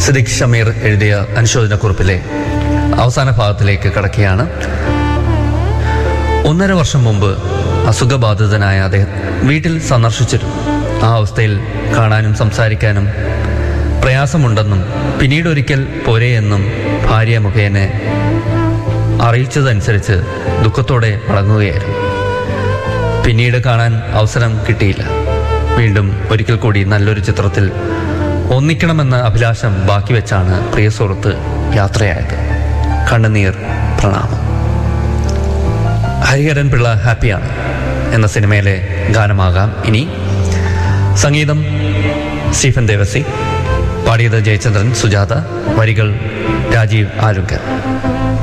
സിദിഖ് ഷമീർ എഴുതിയ അനുശോചനക്കുറിപ്പിലെ അവസാന ഭാഗത്തിലേക്ക് കടക്കുകയാണ് ഒന്നര വർഷം മുമ്പ് അസുഖബാധിതനായ അദ്ദേഹം വീട്ടിൽ സന്ദർശിച്ചിരുന്നു ആ അവസ്ഥയിൽ കാണാനും സംസാരിക്കാനും പ്രയാസമുണ്ടെന്നും പിന്നീട് ഒരിക്കൽ പോരെ എന്നും ഭാര്യ മുഖേന അറിയിച്ചതനുസരിച്ച് ദുഃഖത്തോടെ മടങ്ങുകയായിരുന്നു പിന്നീട് കാണാൻ അവസരം കിട്ടിയില്ല വീണ്ടും ഒരിക്കൽ കൂടി നല്ലൊരു ചിത്രത്തിൽ ഒന്നിക്കണമെന്ന അഭിലാഷം ബാക്കി വെച്ചാണ് പ്രിയ സുഹൃത്ത് യാത്രയായത് കണ്ണുനീർ പ്രണാമം ഹരിഹരൻ പിള്ള ഹാപ്പിയാണ് എന്ന സിനിമയിലെ ഗാനമാകാം ഇനി സംഗീതം സ്റ്റീഫൻ ദേവസി പാടിയത് ജയചന്ദ്രൻ സുജാത വരികൾ രാജീവ് ആലുങ്കർ